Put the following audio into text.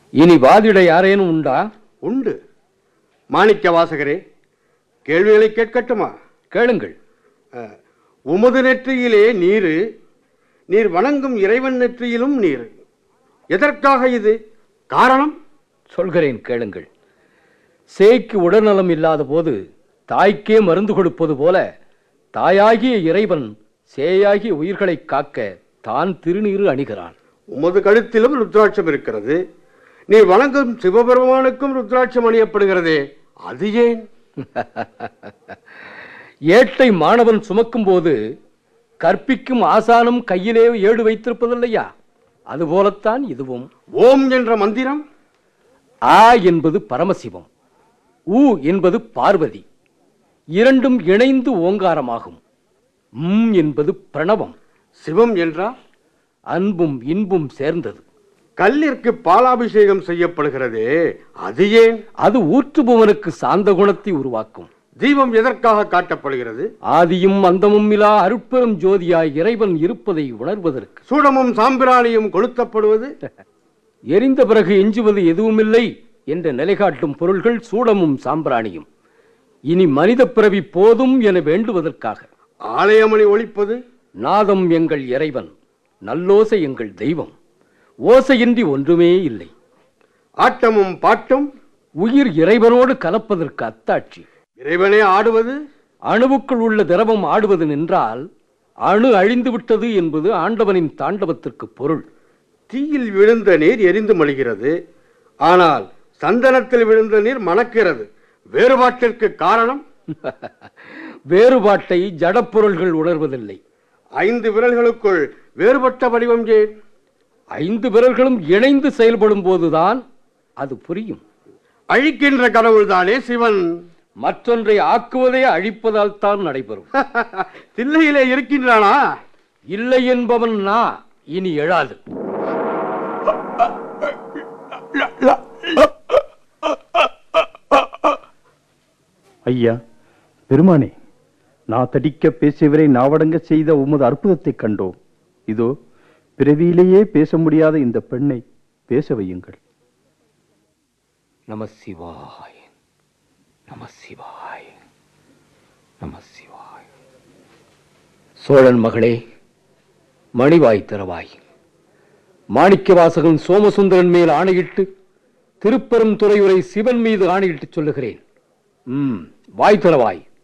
இனி வாதிட யாரேனும் உண்டா உண்டு மாணிக்க வாசகரே கேள்விகளை கேட்கட்டுமா கேளுங்கள் அஹ், உமது நெற்றியிலே நீரு நீர் வணங்கும் இறைவன் நெற்றியிலும் நீர் எதற்காக இது காரணம் சொல்கிறேன் கேளுங்கள் சேய்க்கு உடல்நலம் இல்லாத போது தாய்க்கே மருந்து கொடுப்பது போல தாயாகிய இறைவன் சேயாகிய உயிர்களை காக்க தான் திருநீறு அணிகிறான் உமது கழுத்திலும் ருத்ராட்சம் இருக்கிறது நீர் வணங்கும் சிவபெருமானுக்கும் ருத்ராட்சம் அணியப்படுகிறதே அது ஏன் ஏட்டை மாணவன் சுமக்கும் போது கற்பிக்கும் ஆசானம் கையிலே ஏடு வைத்திருப்பதில்லையா அதுபோலத்தான் இதுவும் ஓம் என்ற மந்திரம் ஆ என்பது பரமசிவம் உ என்பது பார்வதி இரண்டும் இணைந்து ஓங்காரமாகும் ம் என்பது பிரணவம் சிவம் என்றால் அன்பும் இன்பும் சேர்ந்தது கல்லிற்கு பாலாபிஷேகம் செய்யப்படுகிறதே அது ஏன் அது ஊற்றுபவனுக்கு சாந்த குணத்தை உருவாக்கும் தீபம் எதற்காக காட்டப்படுகிறது ஆதியும் அந்தமும் இலா அருட்பெரும் ஜோதியாய் இறைவன் இருப்பதை உணர்வதற்கு சூடமும் சாம்பிராணியும் கொளுத்தப்படுவது எரிந்த பிறகு எஞ்சுவது எதுவுமில்லை என்ற நிலைகாட்டும் பொருள்கள் சூடமும் சாம்பிராணியும் இனி மனித பிறவி போதும் என வேண்டுவதற்காக ஆலயமணி ஒழிப்பது நாதம் எங்கள் இறைவன் நல்லோசை எங்கள் தெய்வம் ஓசையின்றி ஒன்றுமே இல்லை ஆட்டமும் பாட்டும் உயிர் இறைவனோடு கலப்பதற்கு அத்தாட்சி இறைவனே ஆடுவது அணுவுக்குள் உள்ள திரவம் ஆடுவது நின்றால் அணு அழிந்து விட்டது என்பது ஆண்டவனின் தாண்டவத்திற்கு பொருள் தீயில் விழுந்த நீர் எரிந்து மழிகிறது ஆனால் சந்தனத்தில் விழுந்த நீர் மணக்கிறது வேறுபாட்டிற்கு காரணம் வேறுபாட்டை ஜடப்பொருள்கள் உணர்வதில்லை ஐந்து விரல்களுக்குள் வேறுபட்ட வடிவம் ஏன் ஐந்து விரல்களும் இணைந்து செயல்படும் போதுதான் அது புரியும் அழிக்கின்ற கடவுள்தானே சிவன் மற்றொன்றை ஆக்குவதே அழிப்பதால் தான் நடைபெறும் தில்லையிலே இருக்கின்றானா இல்லை என்பவன் நா இனி எழாது ஐயா பெருமானே நான் தடிக்க பேசியவரை நாவடங்க செய்த உமது அற்புதத்தைக் கண்டோம் இதோ பிறவியிலேயே பேச முடியாத இந்த பெண்ணை பேச வையுங்கள் நம சிவாய நம சிவாய நம சிவாய சோழன் மகளே மணிவாய் திறவாய் மாணிக்கவாசகன் சோமசுந்தரன் மேல் ஆணையிட்டு திருப்பெரும் துறையுரை சிவன் மீது ஆணையிட்டு சொல்லுகிறேன் ம் வாய் திறவாய்